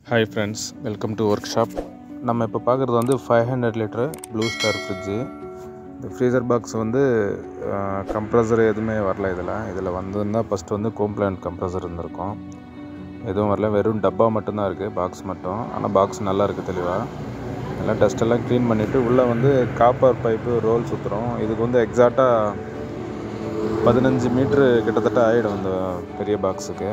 hi friends welcome to workshop நம்ம இப்போ பார்க்குறது வந்து five hundred litre Blue Star fridge இந்த ஃப்ரீசர் பாக்ஸ் வந்து கம்ப்ரஸர் எதுவுமே வரல இதில் இதில் வந்திருந்தால் ஃபஸ்ட்டு வந்து கோம்ப்ளாண்ட் கம்ப்ரஸர் இருந்திருக்கும் எதுவும் வரல வெறும் டப்பா மட்டும்தான் இருக்குது பாக்ஸ் மட்டும் ஆனால் பாக்ஸ் நல்லா இருக்குது தெளிவாக எல்லாம் டஸ்ட் எல்லாம் க்ளீன் பண்ணிவிட்டு உள்ளே வந்து காப்பர் பைப்பு ரோல் சுற்றுறோம் இதுக்கு வந்து எக்ஸாக்டாக பதினஞ்சு மீட்ரு கிட்டத்தட்ட ஆகிடும் இந்த பெரிய பாக்ஸுக்கு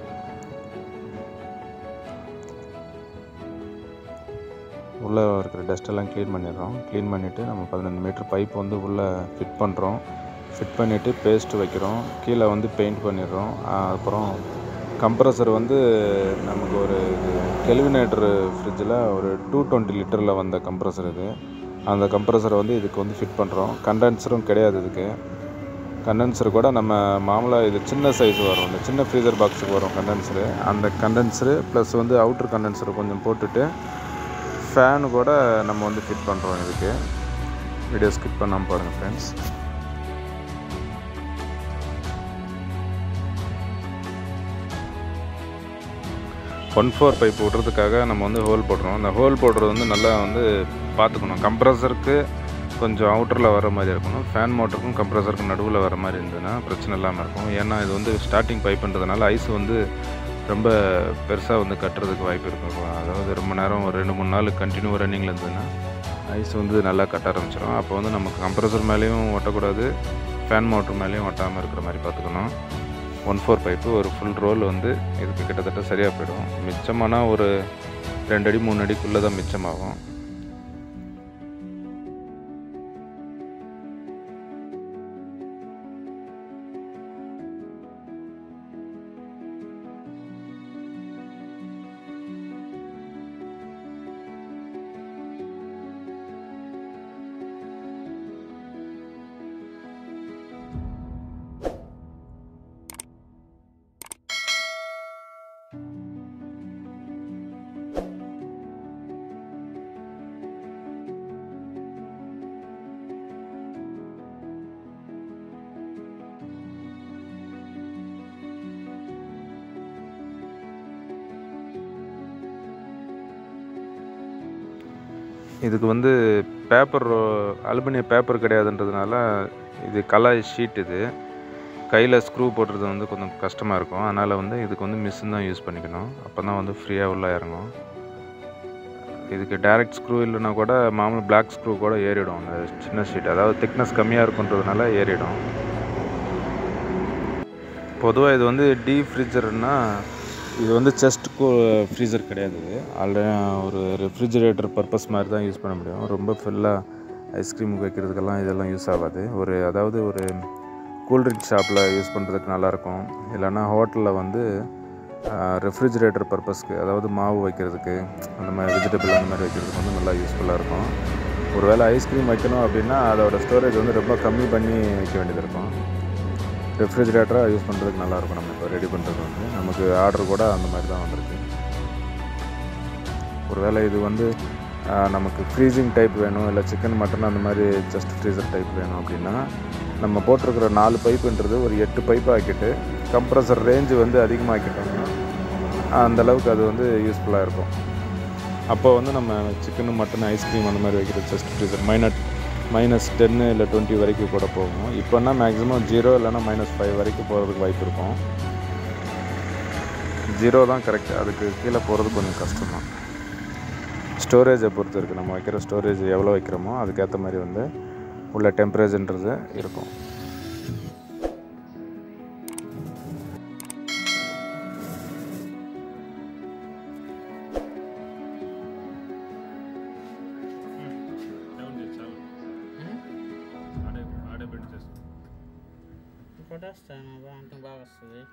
உள்ளே இருக்கிற டஸ்ட்டெல்லாம் க்ளீன் பண்ணிடுறோம் க்ளீன் பண்ணிவிட்டு நம்ம பதினஞ்சு மீட்ரு பைப் வந்து உள்ளே ஃபிட் பண்ணுறோம் ஃபிட் பண்ணிவிட்டு பேஸ்ட் வைக்கிறோம் கீழே வந்து பெயிண்ட் பண்ணிடுறோம் அப்புறம் கம்ப்ரஸர் வந்து நமக்கு ஒரு இது கெல்வினேட்டர் ஃப்ரிட்ஜில் ஒரு டூ டுவெண்ட்டி லிட்டரில் வந்த கம்ப்ரஸர் இது அந்த கம்ப்ரஸரை வந்து இதுக்கு வந்து ஃபிட் பண்ணுறோம் கண்டென்சரும் கிடையாது இதுக்கு கண்டென்சர் கூட நம்ம மாமூலாக இது சின்ன சைஸ் வரும் இந்த சின்ன ஃப்ரீசர் பாக்ஸுக்கு வரும் கண்டென்சரு அந்த கண்டென்சரு ப்ளஸ் வந்து அவுட்ரு கண்டென்சர் கொஞ்சம் போட்டுட்டு ஃபேனு கூட நம்ம வந்து ஃபிட் பண்ணுறோம் இதுக்கு வீடியோ ஸ்கிப் பண்ணாமல் பாருங்கள் ஃப்ரெண்ட்ஸ் ஒன் ஃபோர் பைப் விட்றதுக்காக நம்ம வந்து ஹோல் போடுறோம் அந்த ஹோல் போடுறது வந்து நல்லா வந்து பார்த்துக்கணும் கம்ப்ரஸருக்கு கொஞ்சம் அவுட்டரில் வர மாதிரி இருக்கணும் ஃபேன் மோட்டருக்கும் கம்ப்ரஸருக்கும் நடுவில் வர மாதிரி இருந்ததுன்னா பிரச்சனை இல்லாமல் இருக்கும் ஏன்னா இது வந்து ஸ்டார்டிங் பைப்புன்றதுனால ஐஸ் வந்து ரொம்ப பெருசாக வந்து கட்டுறதுக்கு வாய்ப்பு இருக்கும் அதாவது ரொம்ப நேரம் ஒரு ரெண்டு மூணு நாள் கண்டினியூ ரன்னிங்கில் இருந்ததுன்னா ஐஸ் வந்து நல்லா கட்ட ஆரம்பிச்சிடும் அப்போ வந்து நமக்கு கம்ப்ரஸர் மேலேயும் ஒட்டக்கூடாது ஃபேன் மோட்டர் மேலேயும் ஒட்டாமல் இருக்கிற மாதிரி பார்த்துக்கணும் ஒன் ஃபோர் பைப்பு ஒரு ஃபுல் ரோல் வந்து இதுக்கு கிட்டத்தட்ட சரியாக போயிடும் மிச்சமானால் ஒரு ரெண்டு அடி மூணு அடிக்குள்ளே தான் மிச்சமாகும் இதுக்கு வந்து பேப்பர் அலுமினிய பேப்பர் கிடையாதுன்றதுனால இது கலாய் ஷீட் இது கையில் ஸ்க்ரூ போடுறது வந்து கொஞ்சம் கஷ்டமாக இருக்கும் அதனால் வந்து இதுக்கு வந்து மிஷின் தான் யூஸ் பண்ணிக்கணும் அப்போ தான் வந்து ஃப்ரீயாக உள்ளே இறங்கும் இதுக்கு டேரெக்ட் ஸ்க்ரூ இல்லைனா கூட மாமூல் பிளாக் ஸ்க்ரூ கூட ஏறிடும் அந்த சின்ன ஷீட் அதாவது திக்னஸ் கம்மியாக இருக்குன்றதுனால ஏறிடும் பொதுவாக இது வந்து டீ ஃப்ரிட்ஜர்னா இது வந்து செஸ்ட் ஃப்ரீசர் கிடையாது இது ஆல்ரெடி ஒரு ரெஃப்ரிஜிரேட்டர் பர்பஸ் மாதிரி தான் யூஸ் பண்ண முடியும் ரொம்ப ஃபுல்லாக ஐஸ்கிரீம் வைக்கிறதுக்கெல்லாம் இதெல்லாம் யூஸ் ஆகாது ஒரு அதாவது ஒரு கூல்ட்ரிங்க் ஷாப்பில் யூஸ் பண்ணுறதுக்கு நல்லாயிருக்கும் இல்லைன்னா ஹோட்டலில் வந்து ரெஃப்ரிஜிரேட்டர் பர்பஸ்க்கு அதாவது மாவு வைக்கிறதுக்கு அந்த மாதிரி வெஜிடபிள் அந்த மாதிரி வைக்கிறதுக்கு வந்து நல்லா யூஸ்ஃபுல்லாக இருக்கும் ஒரு வேளை ஐஸ்கிரீம் வைக்கணும் அப்படின்னா அதோட ஸ்டோரேஜ் வந்து ரொம்ப கம்மி பண்ணி வைக்க வேண்டியது இருக்கும் ரெஃப்ரிஜிரேட்டராக யூஸ் பண்ணுறதுக்கு நல்லாயிருக்கும் நம்ம இப்போ ரெடி பண்ணுறது வந்து நமக்கு ஆர்டர் கூட அந்த மாதிரி தான் வந்திருக்கு ஒருவேளை இது வந்து நமக்கு ஃப்ரீசிங் டைப் வேணும் இல்லை சிக்கன் மட்டன் அந்த மாதிரி ஜஸ்ட் ஃப்ரீசர் டைப் வேணும் அப்படின்னா நம்ம போட்டிருக்கிற நாலு பைப்புன்றது ஒரு எட்டு பைப்பு ஆக்கிட்டு கம்ப்ரஸர் ரேஞ்சு வந்து அதிகமாக்கிட்டோம்னா அந்தளவுக்கு அது வந்து யூஸ்ஃபுல்லாக இருக்கும் அப்போ வந்து நம்ம சிக்கன் மட்டன் ஐஸ்கிரீம் அந்த மாதிரி வைக்கிற ஜஸ்ட் ஃப்ரீசர் மைனட் மைனஸ் டென்னு இல்லை டுவெண்ட்டி வரைக்கும் கூட போகும் இப்போன்னா மேக்ஸிமம் ஜீரோ இல்லைனா மைனஸ் ஃபைவ் வரைக்கும் போகிறதுக்கு வாய்ப்பு இருக்கும் ஜீரோ தான் கரெக்ட் அதுக்கு கீழே போகிறது கொஞ்சம் கஷ்டம் தான் ஸ்டோரேஜை பொறுத்து இருக்குது நம்ம வைக்கிற ஸ்டோரேஜ் எவ்வளோ வைக்கிறோமோ அதுக்கேற்ற மாதிரி வந்து உள்ள டெம்பரேச்சர்ன்றது இருக்கும் కొట్టేస్తాను అంత బాగా వస్తుంది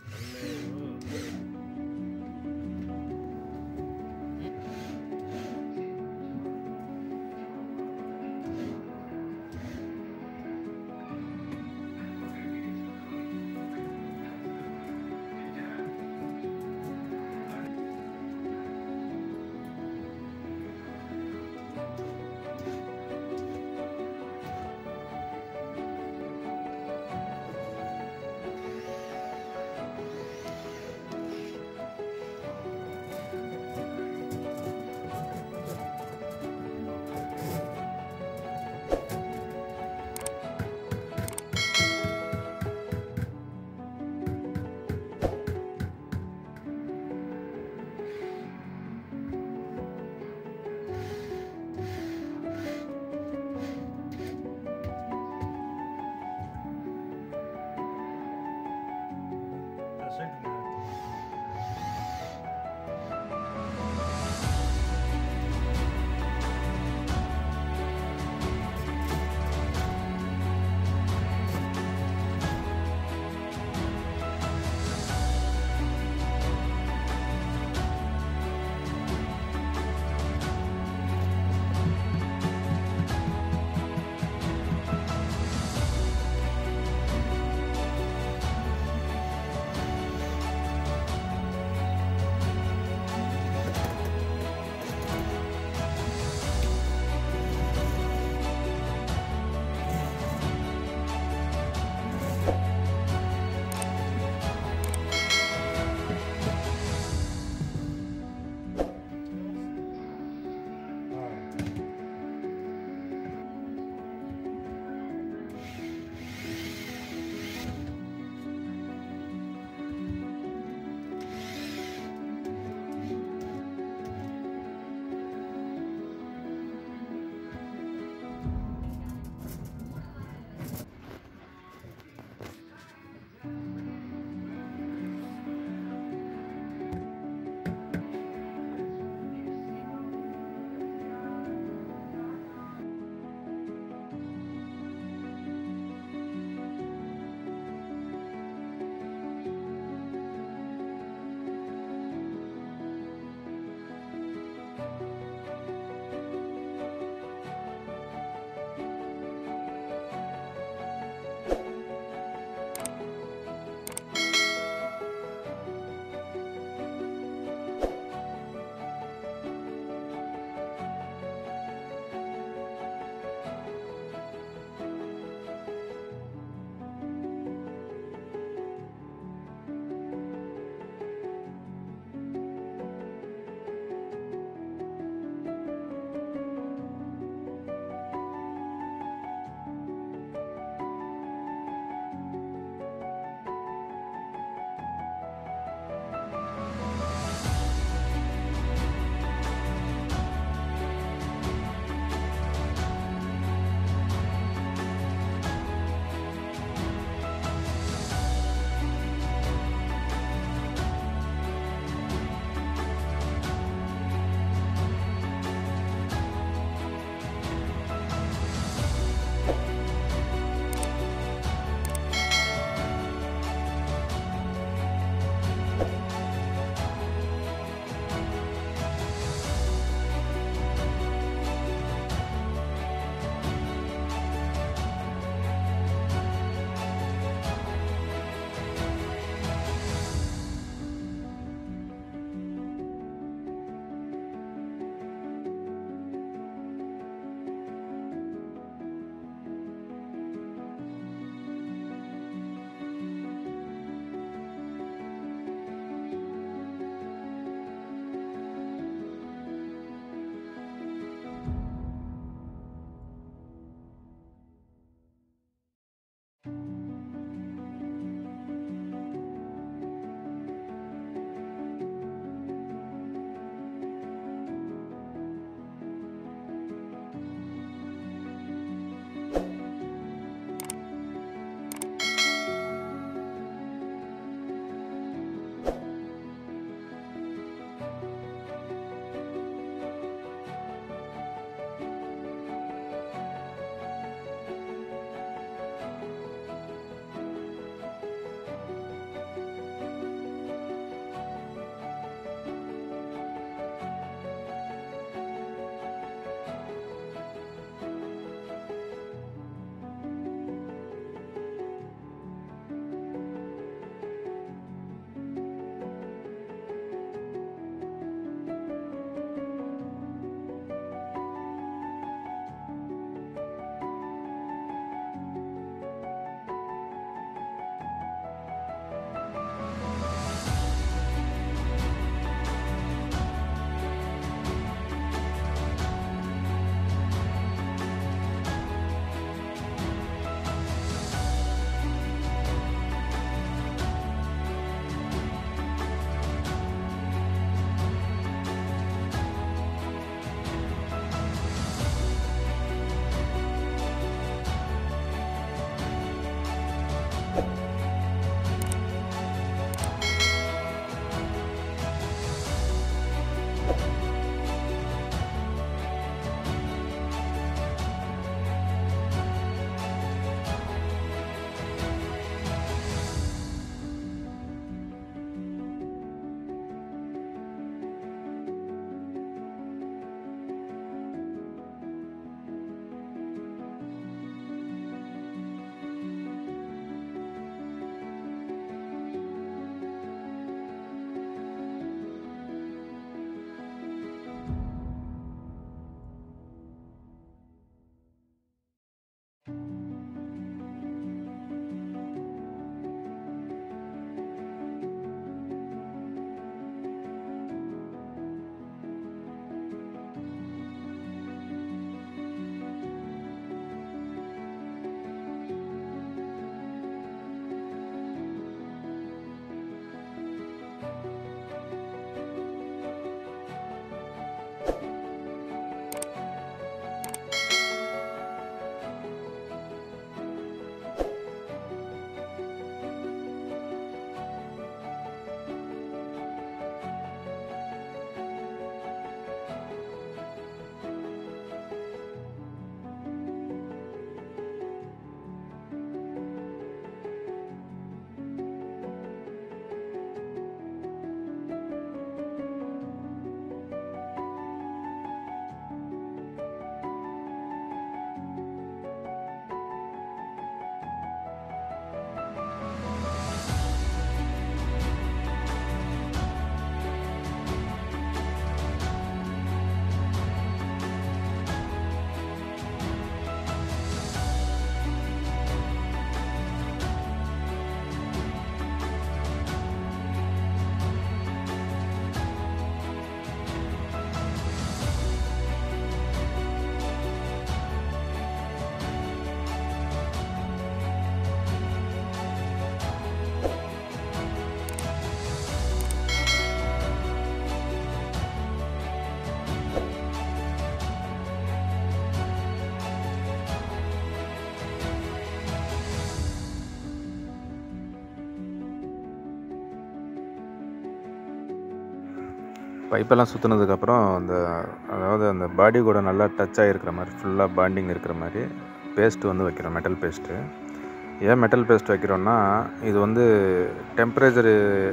பைப்பெல்லாம் சுற்றுனதுக்கப்புறம் அந்த அதாவது அந்த பாடி கூட நல்லா டச் ஆகிருக்கிற மாதிரி ஃபுல்லாக பாண்டிங் இருக்கிற மாதிரி பேஸ்ட் வந்து வைக்கிறோம் மெட்டல் பேஸ்ட்டு ஏன் மெட்டல் பேஸ்ட் வைக்கிறோன்னா இது வந்து டெம்பரேச்சரு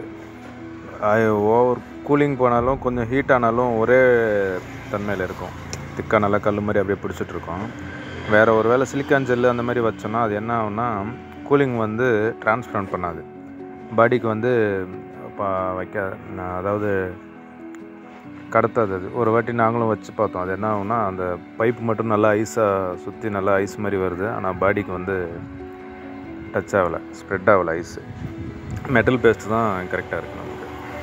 ஓவர் கூலிங் போனாலும் கொஞ்சம் ஹீட் ஆனாலும் ஒரே தன்மையில் இருக்கும் திக்காக நல்லா கல் மாதிரி அப்படியே பிடிச்சிட்ருக்கோம் வேறு ஒரு வேளை சிலிக்கான் ஜெல்லு அந்த மாதிரி வச்சோன்னா அது என்ன ஆகும்னா கூலிங் வந்து டிரான்ஸ்பரண்ட் பண்ணாது பாடிக்கு வந்து பா வைக்க நான் அதாவது கடத்தாது அது ஒரு வாட்டி நாங்களும் வச்சு பார்த்தோம் அது என்ன ஆகும்னா அந்த பைப் மட்டும் நல்லா ஐஸாக சுற்றி நல்லா ஐஸ் மாதிரி வருது ஆனால் பாடிக்கு வந்து டச் ஆகலை ஸ்ப்ரெட் ஆகலை ஐஸு மெட்டல் பேஸ்ட் தான் கரெக்டாக இருக்குது நமக்கு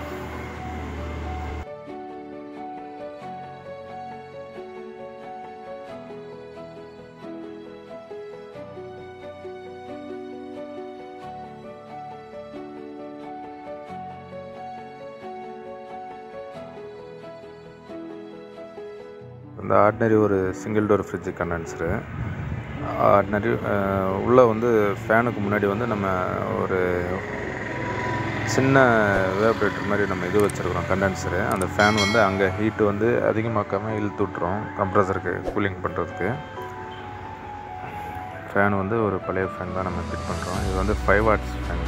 இந்த ஆர்டினரி ஒரு single door fridge condenser ordinary உள்ளே வந்து ஃபேனுக்கு முன்னாடி வந்து நம்ம ஒரு சின்ன வேப்ரேட்டர் மாதிரி நம்ம இது வச்சுருக்குறோம் கண்டென்சரு அந்த ஃபேன் வந்து அங்கே ஹீட்டு வந்து அதிகமாக்காமல் இழுத்து விட்றோம் கம்ப்ரஸருக்கு கூலிங் பண்ணுறதுக்கு ஃபேன் வந்து ஒரு பழைய ஃபேன் தான் நம்ம ஃபிட் பண்ணுறோம் இது வந்து ஃபைவ் வாட்ஸ் ஃபேன்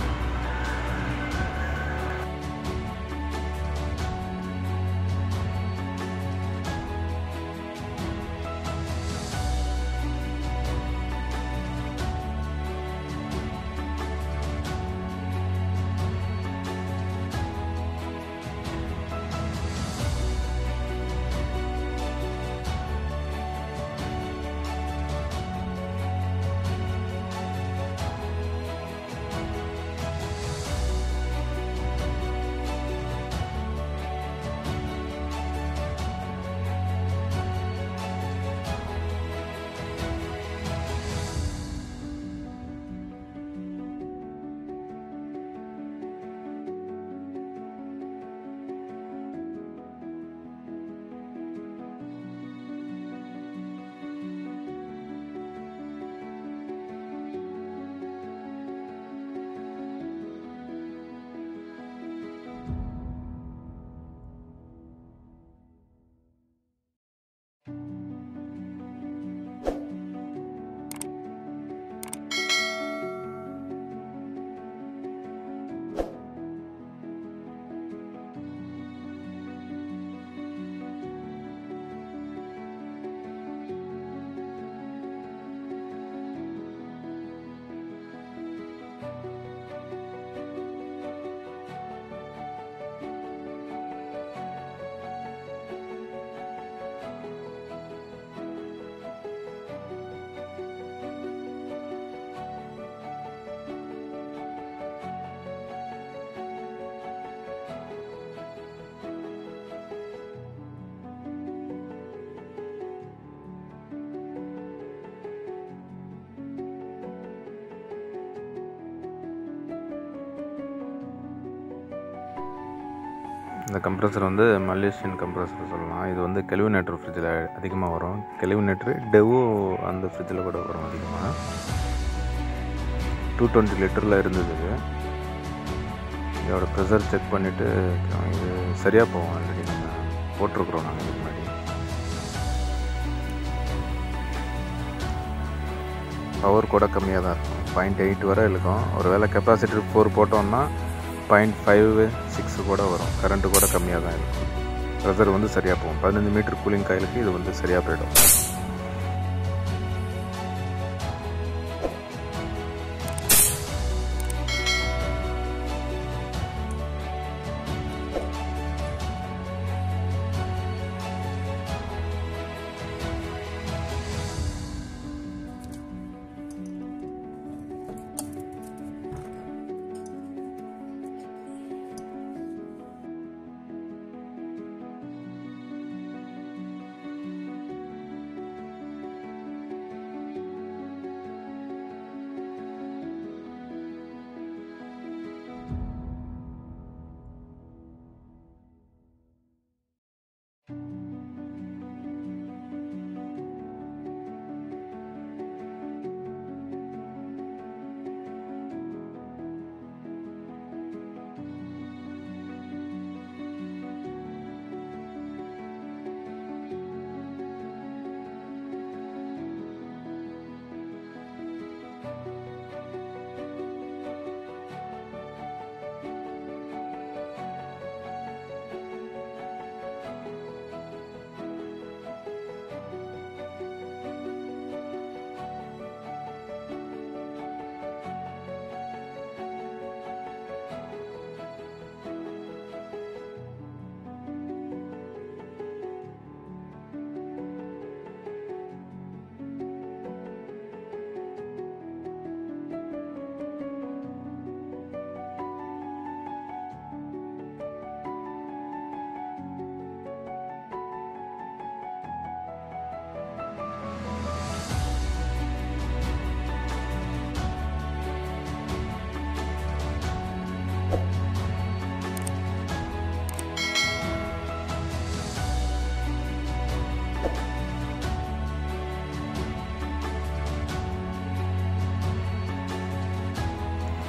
இந்த கம்ப்ரஸர் வந்து மலேசியன் கம்ப்ரஸர் சொல்லலாம் இது வந்து கெலிவினேட்டர் ஃப்ரிட்ஜில் அதிகமாக வரும் கெலிவினேட்டர் டெவோ அந்த ஃப்ரிட்ஜில் கூட வரும் அதிகமாக டூ டுவெண்ட்டி லிட்டரில் இருந்தது இது இதோட ப்ரெஷர் செக் பண்ணிவிட்டு இது சரியாக போகும் ஆல்ரெடி நம்ம போட்டிருக்குறோம் நாங்கள் இதுக்கு முன்னாடி பவர் கூட கம்மியாக தான் இருக்கும் பாயிண்ட் எயிட் வரை இருக்கும் ஒரு வேளை கெப்பாசிட்டி ஃபோர் போட்டோம்னா பாயிண்ட் ஃபைவ் சிக்ஸ் கூட வரும் கரண்ட்டு கூட கம்மியாக தான் இருக்கும் ப்ரெஷர் வந்து சரியாக போகும் பதினஞ்சு மீட்டர் கூலிங் காயிலுக்கு இது வந்து சரியாக போயிடும்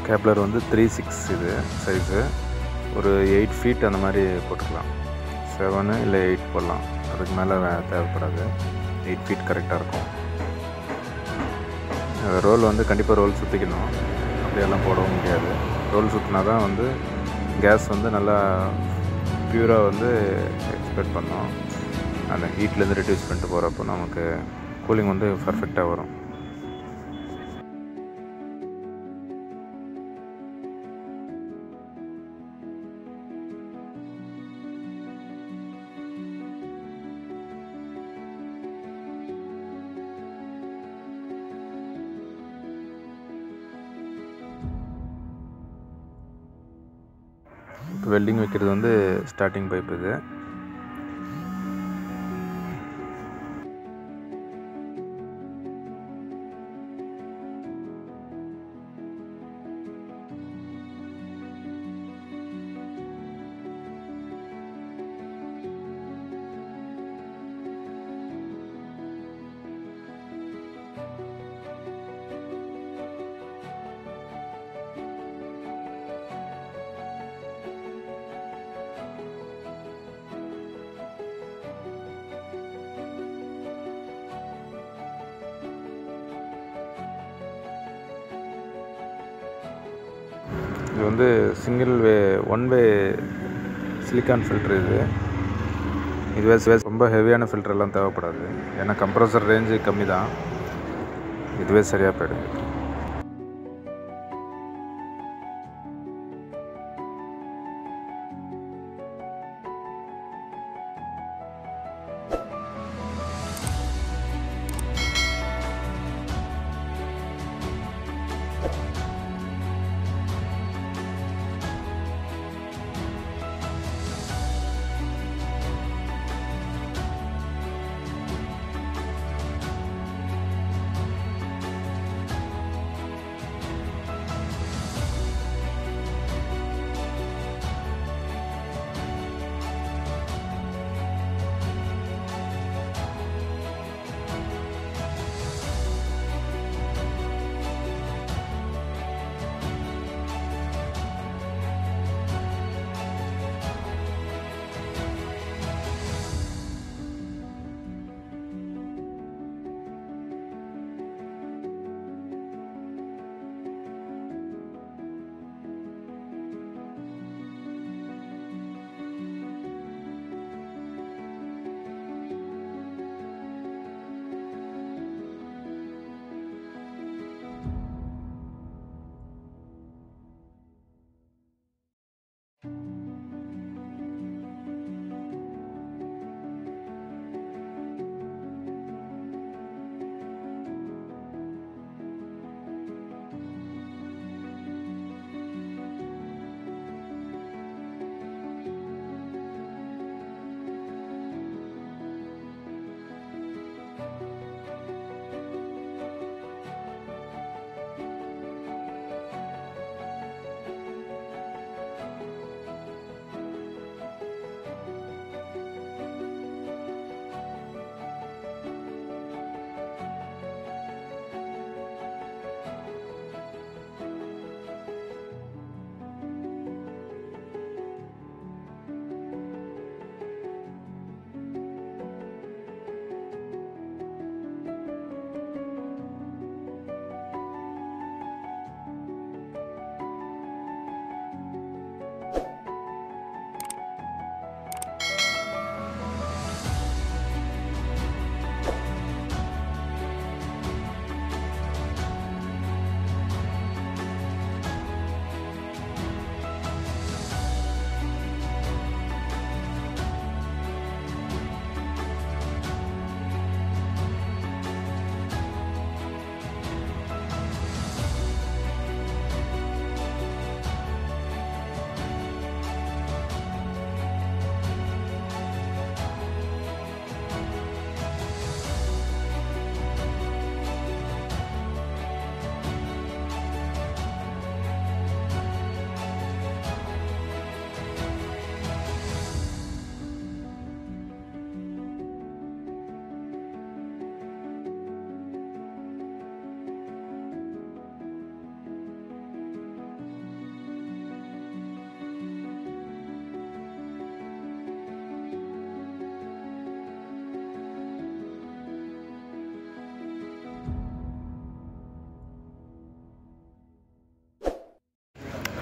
கேப்லர் வந்து த்ரீ சிக்ஸ் இது சைஸு ஒரு எயிட் ஃபீட் அந்த மாதிரி போட்டுக்கலாம் செவனு இல்லை எயிட் போடலாம் அதுக்கு மேலே தேவைப்படாது எயிட் ஃபீட் கரெக்டாக இருக்கும் ரோல் வந்து கண்டிப்பாக ரோல் சுற்றிக்கணும் அப்படியெல்லாம் போடவும் முடியாது ரோல் சுற்றினா தான் வந்து கேஸ் வந்து நல்லா பியூராக வந்து எக்ஸ்பெக்ட் பண்ணோம் அந்த ஹீட்லேருந்து ரெடியூஸ் பண்ணிட்டு போகிறப்போ நமக்கு கூலிங் வந்து பர்ஃபெக்டாக வரும் இப்போ வெல்டிங் வைக்கிறது வந்து ஸ்டார்டிங் பைப் இது இது வந்து single way one way silicon filter இது இதுவே வே- ரொம்ப ஹெவியான ஃபில்டர்லாம் தேவைப்படாது ஏன்னா கம்ப்ரஸர் ரேஞ்சு கம்மி தான் இதுவே சரியாக போயிடுது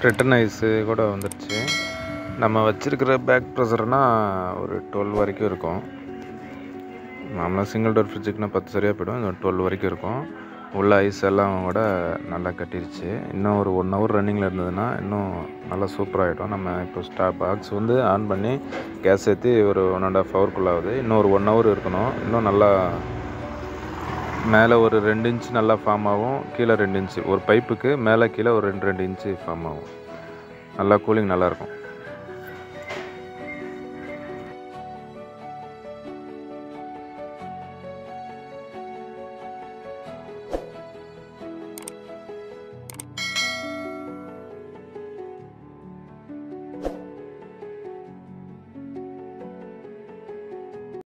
ரிட்டன் ஐஸு கூட வந்துடுச்சு நம்ம வச்சுருக்கிற பேக் ப்ரெஷர்னால் ஒரு டுவெல் வரைக்கும் இருக்கும் நார்மலாக சிங்கிள் டோர் ஃப்ரிட்ஜுக்குனா பத்து சரியாக போயிடும் இது டுவெல் வரைக்கும் இருக்கும் உள்ள ஐஸ் எல்லாம் கூட நல்லா கட்டிருச்சு இன்னும் ஒரு ஒன் ஹவர் ரன்னிங்கில் இருந்ததுன்னா இன்னும் நல்லா சூப்பராகிடும் நம்ம இப்போ ஸ்டா பாக்ஸ் வந்து ஆன் பண்ணி கேஸ் ஏற்றி ஒரு ஒன் அண்ட் ஆஃப் ஹவர்க்குள்ள ஆகுது இன்னும் ஒரு ஒன் ஹவர் இருக்கணும் இன்னும் நல்லா மேலே ஒரு ரெண்டு இன்ச் நல்லா ஃபார்ம் ஆகும் கீழே ரெண்டு இன்ச்சு ஒரு பைப்புக்கு மேலே கீழே ஒரு ரெண்டு ரெண்டு இன்ச்சு ஃபார்ம் ஆகும் நல்லா கூலிங் நல்லாயிருக்கும்